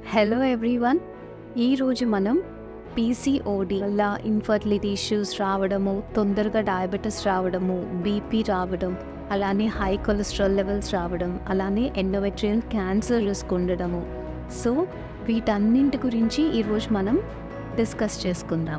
hello everyone ఈరోజు మనం PCOD వల్ల ఇన్ఫర్టిలిటీ ఇష్యూస్ రావడము తొందరగా డయాబెటీస్ రావడము బీపీ రావడం అలానే హై కొలెస్ట్రాల్ లెవెల్స్ రావడం అలానే ఎండోమెట్రియల్ క్యాన్సర్ రిస్క్ ఉండడము సో వీటన్నింటి గురించి ఈరోజు మనం డిస్కస్ చేసుకుందాం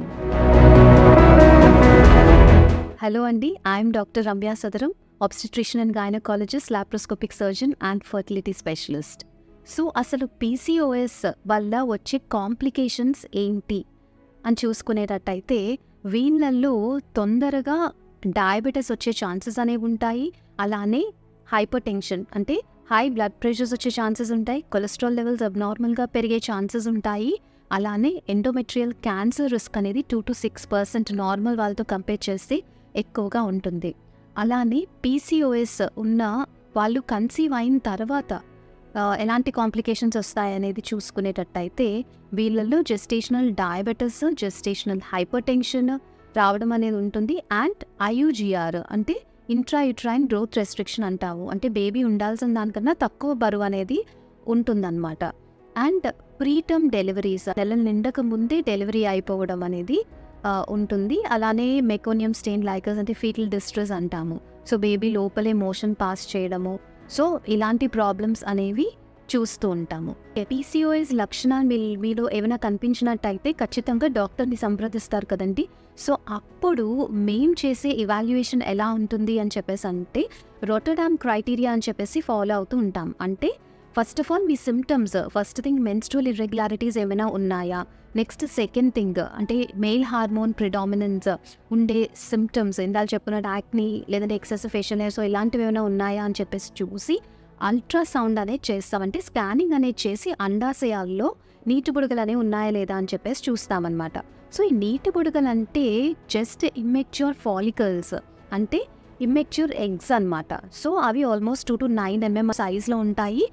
హలో అండి I'm doctor Ramya Sadaram obstetrician and gynaecologist laparoscopic surgeon and fertility specialist so అసలు పీసీఓఎస్ వల్ల వచ్చే కాంప్లికేషన్స్ ఏంటి అని చూసుకునేటట్టయితే వీళ్ళల్లో తొందరగా డయాబెటీస్ వచ్చే ఛాన్సెస్ అనేవి ఉంటాయి అలానే హైపర్ టెన్షన్ అంటే హై బ్లడ్ ప్రెషర్స్ వచ్చే ఛాన్సెస్ ఉంటాయి కొలెస్ట్రాల్ లెవెల్స్ అబ్నార్మల్గా పెరిగే ఛాన్సెస్ ఉంటాయి అలానే ఎండోమెట్రియల్ క్యాన్సర్ రిస్క్ అనేది two to six percent normal వాళ్ళతో కంపేర్ చేస్తే ఎక్కువగా ఉంటుంది అలానే పీసీఓఎస్ ఉన్న వాళ్ళు కన్సీవ్ అయిన తర్వాత ఆ, ఎలాంటి కాంప్లికేషన్స్ వస్తాయనేది చూసుకునేటట్టయితే వీళ్ళల్లో gestational diabetes gestational hypertension రావడం అనేది ఉంటుంది అండ్ ఐయుజిఆర్ అంటే ఇంట్రాయుట్రైన్ గ్రోత్ రెస్ట్రిక్షన్ అంటాము అంటే బేబీ ఉండాల్సిన దానికన్నా తక్కువ బరువు అనేది ఉంటుందన్నమాట అండ్ ప్రీటర్మ్ డెలివరీస్ నెలల నిండక ముందే డెలివరీ అయిపోవడం అనేది ఆ, ఉంటుంది అలానే మెకోనియం స్టెయిన్ లైకర్స్ అంటే ఫీటల్ డిస్ట్రెస్ అంటాము సో బేబీ లోపలే మోషన్ పాస్ చేయడము సో ఇలాంటి ప్రాబ్లమ్స్ అనేవి చూస్తూ ఉంటాము పీసీఓఎస్ లక్షణాలు మీ మీలో ఏమైనా కనిపించినట్టయితే ఖచ్చితంగా డాక్టర్ని సంప్రదిస్తారు కదండి సో అప్పుడు మేం చేసే ఇవాల్యుయేషన్ ఎలా ఉంటుంది అని చెప్పేసి అంటే రొటడామ్ క్రైటీరియా అని చెప్పేసి ఫాలో అవుతూ ఉంటాం అంటే ఫస్ట్ ఆఫ్ ఆల్ మీ symptoms first thing menstrual irregularities ఏమైనా ఉన్నాయా నెక్స్ట్ సెకండ్ థింగ్ అంటే మెయిల్ హార్మోన్ ప్రిడామినెన్స్ ఉండే సిమ్టమ్స్ ఇందాక చెప్పినట్టు యాక్ని లేదంటే ఎక్సెసివ్ ఫేషియల్ హెయిర్ సో ఇలాంటివి ఏమైనా ఉన్నాయా అని చెప్పేసి చూసి అల్ట్రాసౌండ్ అనేది చేస్తామంటే స్కానింగ్ అనేది చేసి అండాశయాల్లో నీటి బుడగలు అనేవి ఉన్నాయా లేదా అని చెప్పేసి చూస్తామన్నమాట సో ఈ నీటి బుడగలు అంటే జస్ట్ ఇమ్మెచ్యూర్ ఫాలికల్స్ అంటే ఇమ్మెచ్యూర్ ఎగ్స్ అన్నమాట సో అవి almost two to nine mm సైజ్లో ఉంటాయి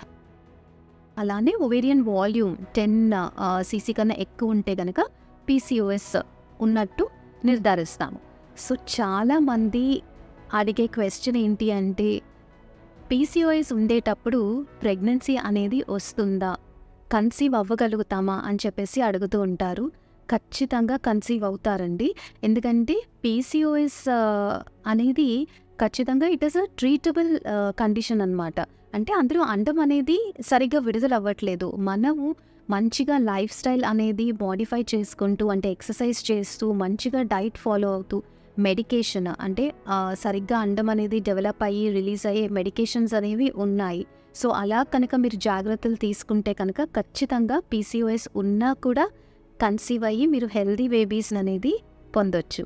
అలానే ఒవేరియన్ వాల్యూమ్ టెన్ సీసీ కన్నా ఎక్కువ ఉంటే కనుక పీసీఓఎస్ ఉన్నట్టు నిర్ధారిస్తాము సో చాలామంది అడిగే క్వశ్చన్ ఏంటి అంటే పీసీఓఎస్ ఉండేటప్పుడు ప్రెగ్నెన్సీ అనేది వస్తుందా కన్సీవ్ అవ్వగలుగుతామా అని చెప్పేసి అడుగుతూ ఉంటారు ఖచ్చితంగా కన్సీవ్ అవుతారండి ఎందుకంటే పీసీఓఎస్ అనేది ఖచ్చితంగా it is a treatable condition అన్నమాట అంటే అందులో అండం అనేది సరిగ్గా విడుదల అవ్వట్లేదు మనము మంచిగా లైఫ్ స్టైల్ అనేది మోడిఫై చేసుకుంటూ అంటే ఎక్సర్సైజ్ చేస్తూ మంచిగా డైట్ ఫాలో అవుతూ మెడికేషన్ అంటే ఆ, సరిగ్గా అండం అనేది డెవలప్ అయ్యి రిలీజ్ అయ్యే మెడికేషన్స్ అనేవి ఉన్నాయి సో అలా కనుక మీరు జాగ్రత్తలు తీసుకుంటే కనుక ఖచ్చితంగా పీసీఓఎస్ ఉన్నా కూడా కన్సీవ్ అయ్యి మీరు హెల్దీ బేబీస్ అనేది పొందొచ్చు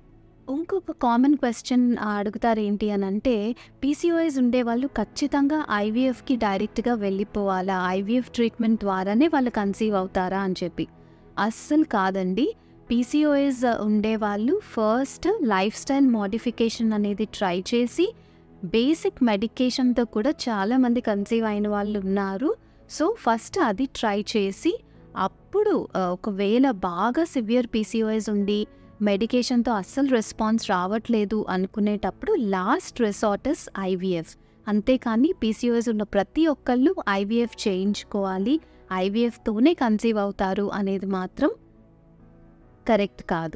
ఇంకొక కామన్ క్వశ్చన్ అడుగుతారు ఏంటి అని అంటే పీసీఓఎస్ ఉండే వాళ్ళు ఖచ్చితంగా ఐవీఎఫ్కి డైరెక్ట్గా వెళ్ళిపోవాలా ఐవీఎఫ్ ట్రీట్మెంట్ ద్వారానే వాళ్ళు కన్సీవ్ అవుతారా అని చెప్పి అస్సలు కాదండి పీసీఓఎస్ ఉండే వాళ్ళు ఫస్ట్ లైఫ్ స్టైల్ మోడిఫికేషన్ అనేది ట్రై చేసి బేసిక్ మెడికేషన్తో కూడా చాలామంది కన్సీవ్ అయిన వాళ్ళు ఉన్నారు సో ఫస్ట్ అది ట్రై చేసి అప్పుడు ఆ, ఒకవేళ బాగా సివియర్ పీసీఓఎస్ ఉండి మెడికేషన్తో అస్సలు రెస్పాన్స్ రావట్లేదు అనుకునేటప్పుడు లాస్ట్ రిసార్టస్ ఐవీఎఫ్ అంతేకాని పీసీఓఎస్ ఉన్న ప్రతి ఒక్కళ్ళు ఐవీఎఫ్ చేయించుకోవాలి ఐవీఎఫ్తోనే కన్సీవ్ అవుతారు అనేది మాత్రం కరెక్ట్ కాదు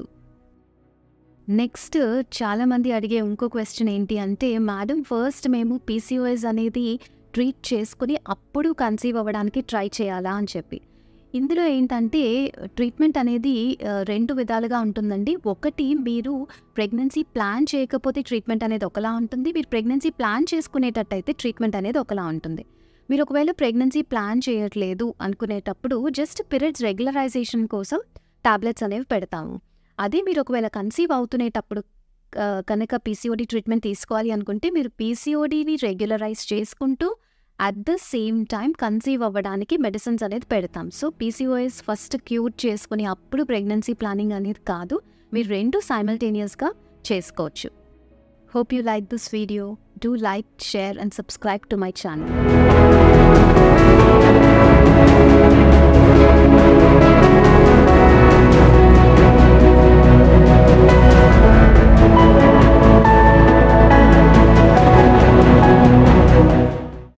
నెక్స్ట్ చాలామంది అడిగే ఇంకో క్వశ్చన్ ఏంటి అంటే మేడం ఫస్ట్ మేము పీసీఓఎస్ అనేది ట్రీట్ చేసుకుని అప్పుడు కన్సీవ్ అవ్వడానికి ట్రై చేయాలా అని చెప్పి ఇందులో ఏంటంటే ట్రీట్మెంట్ అనేది ఆ, రెండు విధాలుగా ఉంటుందండి ఒకటి మీరు ప్రెగ్నెన్సీ ప్లాన్ చేయకపోతే ట్రీట్మెంట్ అనేది ఒకలా ఉంటుంది మీరు ప్రెగ్నెన్సీ ప్లాన్ చేసుకునేటట్టయితే ట్రీట్మెంట్ అనేది ఒకలా ఉంటుంది మీరు ఒకవేళ ప్రెగ్నెన్సీ ప్లాన్ చేయట్లేదు అనుకునేటప్పుడు జస్ట్ పీరియడ్స్ రెగ్యులరైజేషన్ కోసం టాబ్లెట్స్ అనేవి పెడతాము అదే మీరు ఒకవేళ కన్సీవ్ అవుతునేటప్పుడు ఆ, కనుక పీసీఓడి ట్రీట్మెంట్ తీసుకోవాలి అనుకుంటే మీరు పీసీఓడిని రెగ్యులరైజ్ చేసుకుంటూ at the same time conceive అవ్వడానికి మెడిసిన్స్ అనేది పెడతాం సో పీసీఓఎస్ ఫస్ట్ క్యూర్ చేసుకుని అప్పుడు ప్రెగ్నెన్సీ ప్లానింగ్ అనేది కాదు మీరు రెండు సైమల్టేనియస్గా చేసుకోవచ్చు hope you like this video do like share and subscribe to my channel